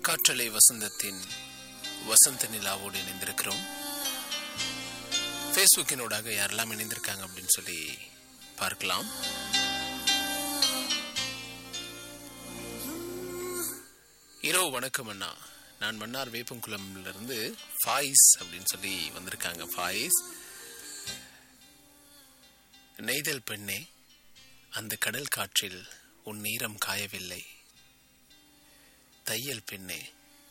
காற்றலை வசந்தத்தின் வசந்த நிலாவோடு இணைந்திருக்கிறோம் ஃபேஸ்புக்கினோடாக யாரெல்லாம் இணைந்திருக்காங்க அப்படின்னு சொல்லி பார்க்கலாம் இரவு வணக்கம் அண்ணா நான் மன்னார் வேப்பங்குளம்ல இருந்து ஃபாயிஸ் அப்படின்னு சொல்லி வந்திருக்காங்க ஃபாயிஸ் நெய்தல் பெண்ணே அந்த கடல் காற்றில் உன் நீரம் காயவில்லை தையல் பெண்ணே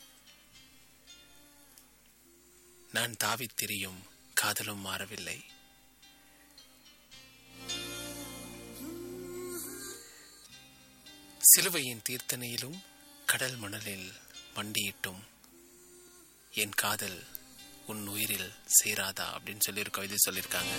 நான் தாவித் திரியும் காதலும் மாறவில்லை சிலுவையின் தீர்த்தனையிலும் கடல் மணலில் மண்டியிட்டும் என் காதல் உன் உயிரில் சேராதா அப்படின்னு சொல்லி ஒரு கவிதை சொல்லியிருக்காங்க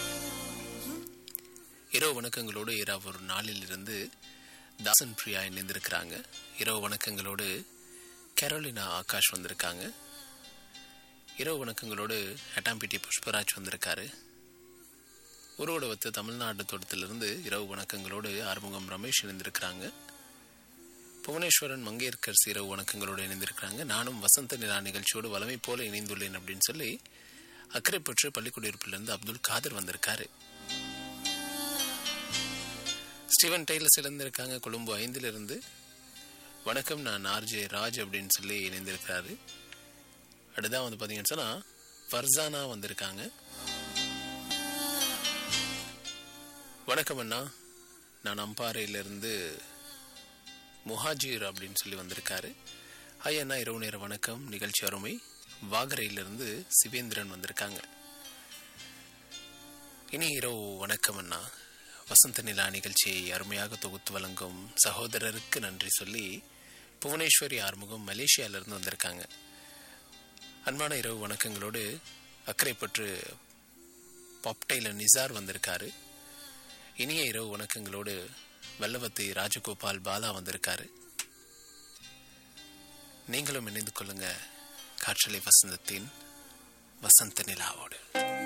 இரவு வணக்கங்களோடு இரவு ஒரு நாளில் இருந்து தாசன் பிரியா இணைந்திருக்கிறாங்க இரவு வணக்கங்களோடு கரோலினா ஆகாஷ் வந்திருக்காங்க இரவு வணக்கங்களோடு ஹட்டாம்பிட்டி புஷ்பராஜ் வந்திருக்காரு உருவடவத்து தமிழ்நாடு தோட்டத்திலிருந்து இரவு வணக்கங்களோடு ஆறுமுகம் ரமேஷ் இணைந்திருக்கிறாங்க புவனேஸ்வரன் மங்கேற்கர்ஸ் இரவு வணக்கங்களோடு இணைந்திருக்கிறாங்க நானும் வசந்த நிலா நிகழ்ச்சியோடு வளமை போல இணைந்துள்ளேன் அப்படின்னு சொல்லி அக்கறைப்பற்று பள்ளிக்குடியிருப்பிலிருந்து அப்துல் காதர் வந்திருக்காரு ஸ்டீவன் டெய்லர்ஸ் இழந்திருக்காங்க கொழும்பு ஐந்திலிருந்து வணக்கம் நான் ஆர்ஜே ராஜ் அப்படின்னு சொல்லி இணைந்திருக்கிறாரு அடுத்ததான் வந்து பார்த்தீங்கன்னு சொன்னால் ஃபர்சானா வந்திருக்காங்க வணக்கம் அண்ணா நான் அம்பாறையிலிருந்து முஹாஜிர் அப்படின்னு சொல்லி வந்திருக்காரு ஹாய் அண்ணா இரவு நேர வணக்கம் நிகழ்ச்சி அருமை வாகரையிலிருந்து சிவேந்திரன் வந்திருக்காங்க இனி இரவு வணக்கம் அண்ணா வசந்த நிலா நிகழ்ச்சியை அருமையாக தொகுத்து வழங்கும் சகோதரருக்கு நன்றி சொல்லி புவனேஸ்வரி ஆறுமுகம் மலேசியாவிலிருந்து வந்திருக்காங்க அன்பான இரவு வணக்கங்களோடு அக்கறைப்பற்று பாப்டைல நிசார் வந்திருக்காரு இனிய இரவு வணக்கங்களோடு வெள்ளவத்தி ராஜகோபால் பாலா வந்திருக்காரு நீங்களும் இணைந்து கொள்ளுங்க காற்றலை வசந்தத்தின் வசந்த நிலாவோடு